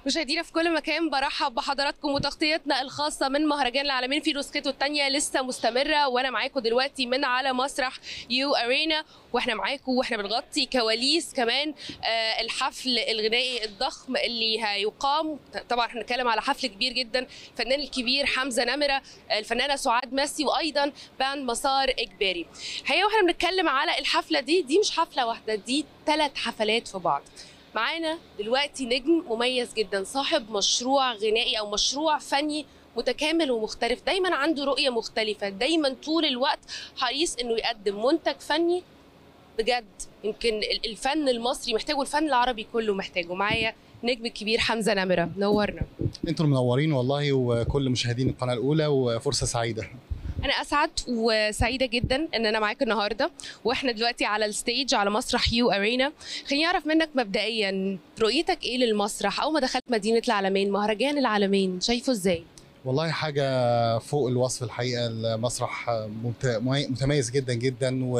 مشاهدينا في كل مكان برحب بحضراتكم وتغطيتنا الخاصة من مهرجان العالمين في نسخته الثانية لسه مستمرة وأنا معاكم دلوقتي من على مسرح يو أرينا وإحنا معاكم وإحنا بنغطي كواليس كمان آه الحفل الغنائي الضخم اللي هيقام طبعا احنا بنتكلم على حفل كبير جدا الفنان الكبير حمزة نمرة الفنانة سعاد ماسي وأيضا باند مسار إجباري الحقيقة واحنا بنتكلم على الحفلة دي دي مش حفلة واحدة دي ثلاث حفلات في بعض معانا دلوقتي نجم مميز جدا صاحب مشروع غنائي او مشروع فني متكامل ومختلف دايما عنده رؤية مختلفة دايما طول الوقت حريص انه يقدم منتج فني بجد يمكن الفن المصري محتاجه الفن العربي كله محتاجه معايا نجم الكبير حمزة نمرة نورنا انتوا المنورين والله وكل مشاهدين القناه الاولى وفرصه سعيده انا اسعد وسعيده جدا ان انا معاك النهارده واحنا دلوقتي على الستيج على مسرح يو ارينا خليني اعرف منك مبدئيا رؤيتك ايه للمسرح اول ما دخلت مدينه العالمين مهرجان العالمين شايفه ازاي والله حاجه فوق الوصف الحقيقه المسرح ممت- متميز جدا جدا و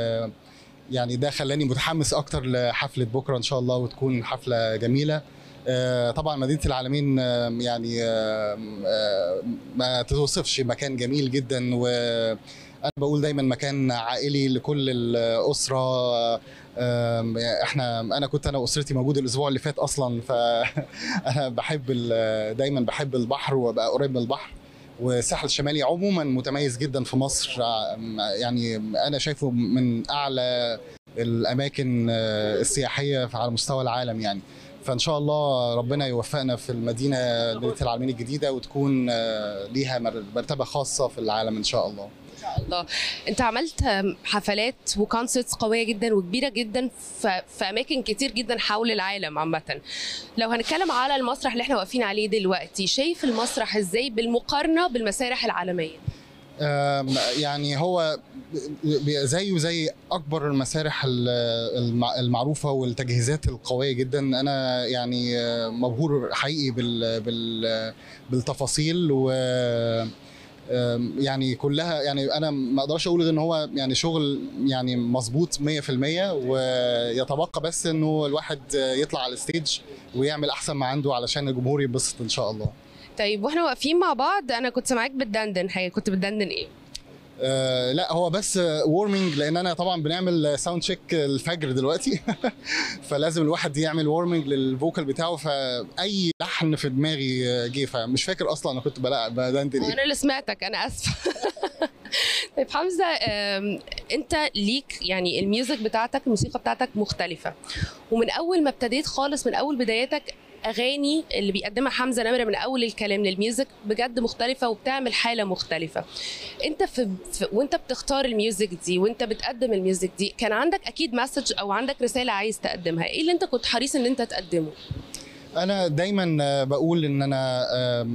يعني ده خلاني متحمس اكتر لحفله بكره ان شاء الله وتكون حفله جميله آه، طبعا مدينه العالمين آه، يعني آه، آه، ما تتوصفش مكان جميل جدا وانا بقول دايما مكان عائلي لكل الاسره آم، احنا انا كنت انا واسرتي موجود الاسبوع اللي فات اصلا فانا بحب ال- دايما بحب البحر وابقى قريب من البحر والساحل الشمالي عموما متميز جدا في مصر آم، يعني انا شايفه من اعلى الاماكن آه، السياحيه على مستوى العالم يعني فان شاء الله ربنا يوفقنا في المدينه مدينه العالمين الجديده وتكون آه، ليها مر- مرتبه خاصه في العالم ان شاء الله الله انت عملت حفلات وكونسرتس قويه جدا وكبيره جدا في, في اماكن كتير جدا حول العالم عامه لو هنتكلم على المسرح اللي احنا واقفين عليه دلوقتي شايف المسرح ازاي بالمقارنه بالمسارح العالميه آم، يعني هو ب- زيه زي اكبر المسارح ال- المع- المعروفه والتجهيزات القويه جدا انا يعني آه، مبهور حقيقي بال بال بالتفاصيل و آم، يعني كلها يعني انا ما اقدرش اقول غير ان هو يعني شغل يعني مظبوط 100% ويتبقى بس انه الواحد يطلع على الستيج ويعمل احسن ما عنده علشان الجمهور يتبسط ان شاء الله طيب واحنا واقفين مع بعض انا كنت سامعاك بتدندن حاجه كنت بتدندن ايه آه لا هو بس وورمنج لان انا طبعا بنعمل ساوند تشيك الفجر دلوقتي فلازم الواحد يعمل وورمنج للفوكال بتاعه فاي لحن في دماغي جه فمش فاكر اصلا انا كنت بلا- بدندن ايه انا اللي سمعتك انا اسفه طيب حمزه آم، انت ليك يعني الميوزك بتاعتك الموسيقى بتاعتك مختلفه ومن اول ما ابتديت خالص من اول بداياتك اغاني اللي بيقدمها حمزه نمره من اول الكلام للميوزك بجد مختلفه وبتعمل حاله مختلفه انت في, في وانت بتختار الميوزك دي وانت بتقدم الميوزك دي كان عندك اكيد مسج او عندك رساله عايز تقدمها ايه اللي انت كنت حريص ان انت تقدمه انا دايما آه، بقول ان انا آم،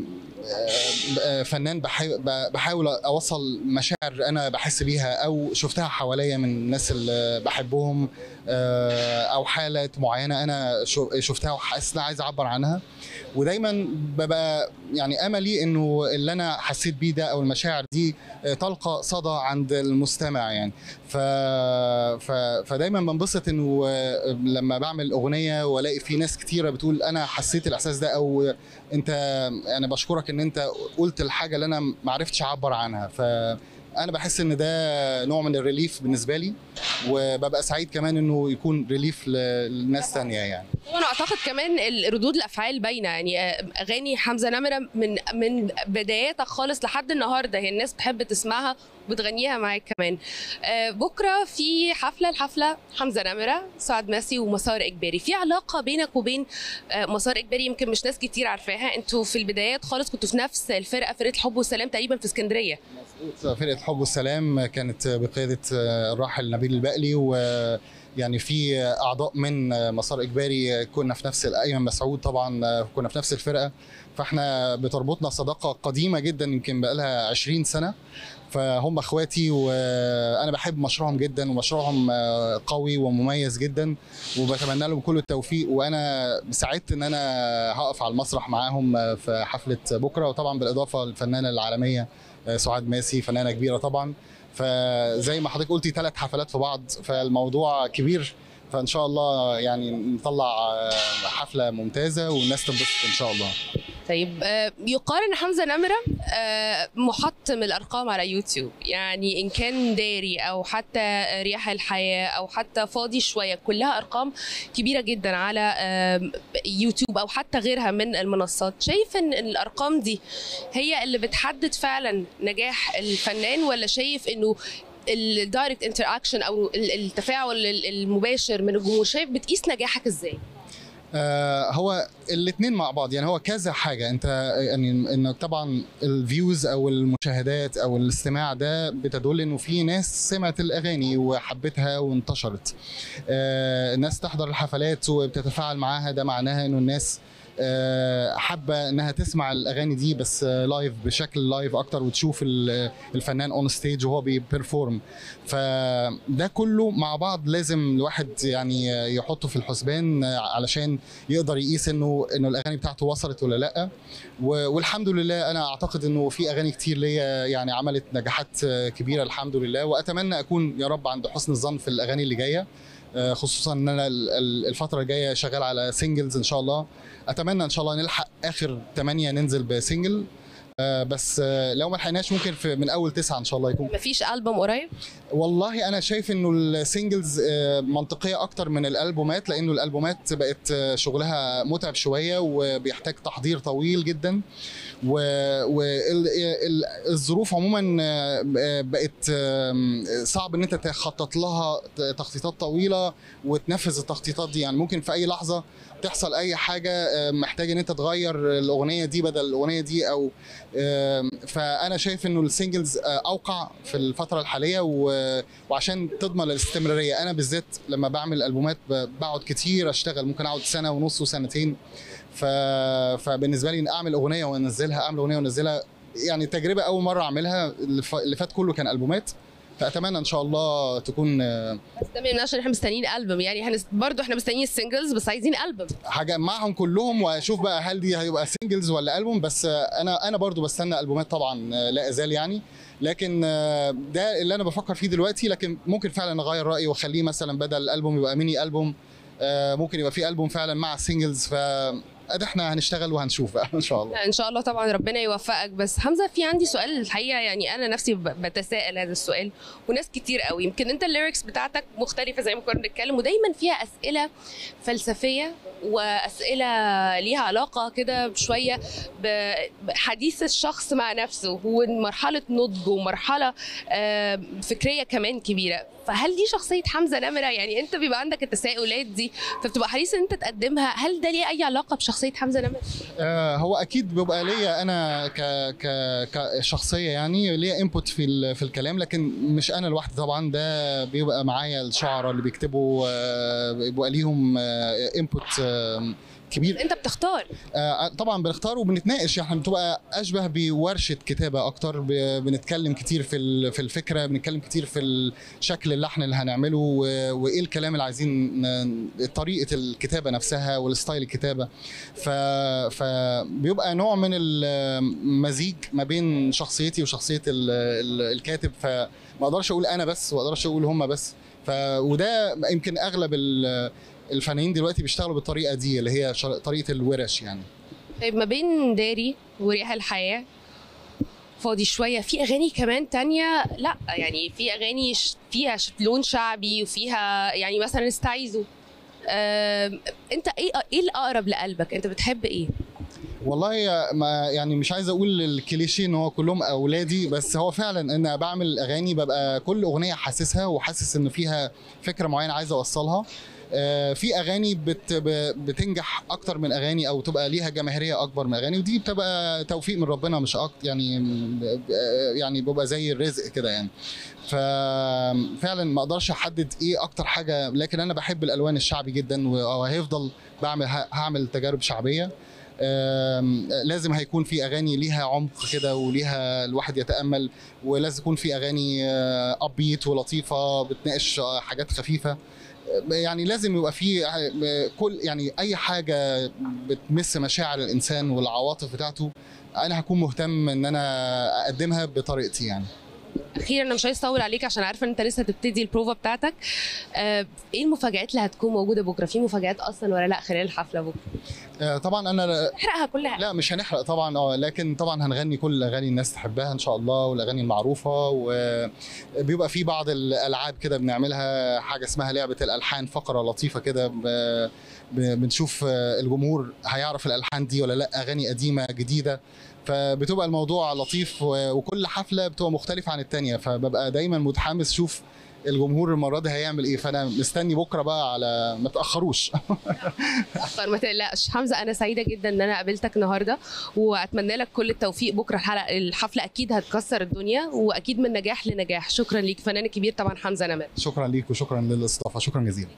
آه، فنان بحاول بحاول اوصل مشاعر انا بحس بيها او شفتها حواليا من الناس اللي بحبهم آه، او حالات معينه انا شو- شفتها وحاسس ان أنا عايز اعبر عنها ودايما ببقى يعني املي انه اللي انا حسيت بيه ده او المشاعر دي آه، تلقى صدى عند المستمع يعني ف... ف... فدايما بنبسط انه آه، لما بعمل اغنيه والاقي في ناس كتيره بتقول انا حسيت الاحساس ده او انت انا بشكرك ان انت قلت الحاجه اللي انا ما عرفتش اعبر عنها فانا بحس ان ده نوع من الريليف بالنسبه لي وببقى سعيد كمان انه يكون ريليف للناس تانية يعني وانا اعتقد كمان ال- ردود الافعال باينه يعني آه، اغاني حمزه نمره من من بداياتك خالص لحد النهارده هي الناس بتحب تسمعها وبتغنيها معاك كمان آه، بكره في حفله الحفله حمزه نمره سعد ماسي ومسار اجباري في علاقه بينك وبين آه، مسار اجباري يمكن مش ناس كتير عارفاها انتوا في البدايات خالص كنتوا في نفس الفرقه فرقه الحب والسلام تقريبا في اسكندريه مظبوط فرقه حب والسلام كانت بقياده الراحل نبيل البقلي ويعني في اعضاء من مسار اجباري كنا في نفس ايمن مسعود طبعا كنا في نفس الفرقه فاحنا بتربطنا صداقه قديمه جدا يمكن بقى لها 20 سنه فهم اخواتي وانا بحب مشروعهم جدا ومشروعهم قوي ومميز جدا وبتمنى لهم كل التوفيق وانا سعدت ان انا هقف على المسرح معاهم في حفله بكره وطبعا بالاضافه للفنانه العالميه سعاد ماسي فنانه كبيره طبعا فزي ما حضرتك قلتي ثلاث حفلات في بعض فالموضوع كبير فان شاء الله يعني نطلع آه، حفله ممتازه والناس تنبسط ان شاء الله طيب آه، يقال ان حمزه نمره آه، محطم الارقام على يوتيوب يعني ان كان داري او حتى رياح الحياه او حتى فاضي شويه كلها ارقام كبيره جدا على آم، يوتيوب او حتى غيرها من المنصات شايف ان الارقام دي هي اللي بتحدد فعلا نجاح الفنان ولا شايف انه الدايركت انتراكشن او ال- التفاعل المباشر من الجمهور شايف بتقيس نجاحك ازاي آه، هو الاثنين مع بعض يعني هو كذا حاجه انت يعني انك طبعا الفيوز او المشاهدات او الاستماع ده بتدل انه في ناس سمعت الاغاني وحبتها وانتشرت آه، الناس تحضر الحفلات وبتتفاعل معاها ده معناها انه الناس آه، حابه انها تسمع الاغاني دي بس آه، لايف بشكل لايف اكتر وتشوف ال- الفنان اون ستيج وهو بيبرفورم فده كله مع بعض لازم الواحد يعني يحطه في الحسبان علشان يقدر يقيس انه انه الاغاني بتاعته وصلت ولا لا و- والحمد لله انا اعتقد انه في اغاني كتير ليا يعني عملت نجاحات كبيره الحمد لله واتمنى اكون يا رب عند حسن الظن في الاغاني اللي جايه آه، خصوصا ان انا ال- ال- الفتره الجايه شغال على سingles ان شاء الله اتمنى ان شاء الله نلحق اخر 8 ننزل بسنجل آه، بس آه، لو ما لحقناش ممكن في من اول تسعه ان شاء الله يكون مفيش البوم قريب والله انا شايف انه السingles آه، منطقيه اكتر من الالبومات لانه الالبومات بقت آه، شغلها متعب شويه وبيحتاج تحضير طويل جدا والظروف عموما آه، آه، بقت آم، صعب ان انت تخطط لها ت- تخطيطات طويله وتنفذ التخطيطات دي يعني ممكن في اي لحظه تحصل اي حاجه آه، محتاج ان انت تغير الاغنيه دي بدل الاغنيه دي او آم، فانا شايف انه السingles آه، اوقع في الفتره الحاليه و- وعشان تضمن الاستمراريه انا بالذات لما بعمل البومات ب- بقعد كتير اشتغل ممكن اقعد سنه ونص وسنتين ف... فبالنسبه لي ان اعمل اغنيه وانزلها اعمل اغنيه وانزلها يعني تجربه اول مره اعملها اللي ف- اللي فات كله كان البومات فاتمنى ان شاء الله تكون آه، بس ده ما يمنعش ان احنا مستنيين البوم يعني احنا برضه احنا مستنيين السنجلز بس عايزين البوم هجمعهم كلهم واشوف بقى هل دي هيبقى سingles ولا البوم بس آه، انا انا برضو بستنى البومات طبعا آه، لا ازال يعني لكن آه، ده اللي انا بفكر فيه دلوقتي لكن ممكن فعلا اغير رايي واخليه مثلا بدل الالبوم يبقى ميني البوم آه، ممكن يبقى في البوم فعلا مع سingles ف ادي احنا هنشتغل وهنشوف بقى ان شاء الله لا ان شاء الله طبعا ربنا يوفقك بس حمزه في عندي سؤال الحقيقه يعني انا نفسي ب- بتساءل هذا السؤال وناس كتير قوي يمكن انت الليركس بتاعتك مختلفه زي ما كنا بنتكلم ودايما فيها اسئله فلسفيه واسئله ليها علاقه كده شويه ب- بحديث الشخص مع نفسه ومرحله نضج ومرحله آه، فكريه كمان كبيره فهل دي شخصيه حمزه نمره يعني انت بيبقى عندك التساؤلات دي فبتبقى حريص ان انت تقدمها هل ده ليه اي علاقه بشخصيه حمزه نمره آه، هو اكيد بيبقى ليا انا ك ك كشخصيه يعني ليا انبوت في ال- في الكلام لكن مش انا لوحدي طبعا ده بيبقى معايا الشعراء اللي بيكتبوا آه، بيبقى ليهم انبوت كبير انت بتختار آه، طبعا بنختار وبنتناقش احنا بتبقى اشبه بورشه كتابه اكتر ب- بنتكلم كتير في ال- في الفكره بنتكلم كتير في الشكل اللحن اللي هنعمله و- وايه الكلام اللي عايزين ن- طريقه الكتابه نفسها والستايل الكتابه ف فبيبقى نوع من المزيج ما بين شخصيتي وشخصيه ال- ال- الكاتب فما اقدرش اقول انا بس ما اقدرش اقول هم بس ف وده يمكن اغلب ال- الفنانين دلوقتي بيشتغلوا بالطريقه دي اللي هي شر- طريقه الورش يعني طيب ما بين داري وريح الحياة فاضي شوية في أغاني كمان تانية لا يعني في أغاني ش- فيها ش- لون شعبي وفيها يعني مثلا استعيذوا آم، انت ايه ايه الاقرب لقلبك انت بتحب ايه والله يا- ما يعني مش عايز اقول الكليشيه ان هو كلهم اولادي بس هو فعلا ان أنا بعمل اغاني ببقى كل اغنيه حاسسها وحاسس ان فيها فكره معينه عايز اوصلها آه، في اغاني بت ب- بتنجح اكتر من اغاني او تبقى ليها جماهيريه اكبر من اغاني ودي بتبقى توفيق من ربنا مش اكتر يعني آه، يعني بيبقى زي الرزق كده يعني ففعلا ما اقدرش احدد ايه اكتر حاجه لكن انا بحب الالوان الشعبي جدا وهيفضل بعمل هعمل تجارب شعبيه آم، لازم هيكون في اغاني ليها عمق كده وليها الواحد يتامل ولازم يكون في اغاني ابيت ولطيفه بتناقش آه، حاجات خفيفه آه، يعني لازم يبقى في آه، كل يعني اي حاجه بتمس مشاعر الانسان والعواطف بتاعته انا هكون مهتم ان انا اقدمها بطريقتي يعني اخيرا انا مش عايز اطول عليك عشان عارفه ان انت لسه هتبتدي البروفا بتاعتك آه، ايه المفاجآت اللي هتكون موجوده بكره في مفاجآت اصلا ولا لا خلال الحفله بكره آه، طبعا انا احرقها كلها لا مش هنحرق طبعا اه لكن طبعا هنغني كل الاغاني الناس تحبها ان شاء الله والاغاني المعروفه وبيبقى في بعض الالعاب كده بنعملها حاجه اسمها لعبه الالحان فقره لطيفه كده ب- ب- بنشوف الجمهور هيعرف الالحان دي ولا لا اغاني قديمه جديده فبتبقى الموضوع لطيف و- وكل حفله بتبقى مختلفه عن التانيه فببقى دايما متحمس شوف الجمهور المره دي هيعمل ايه فانا مستني بكره بقى على ما تاخروش اكتر ما تقلقش حمزه انا سعيده جدا ان انا قابلتك النهارده واتمنى لك كل التوفيق بكره الحلقه الحفله اكيد هتكسر الدنيا واكيد من نجاح لنجاح شكرا ليك فنان كبير طبعا حمزه نمر شكرا ليك وشكرا للاستضافه شكرا جزيلا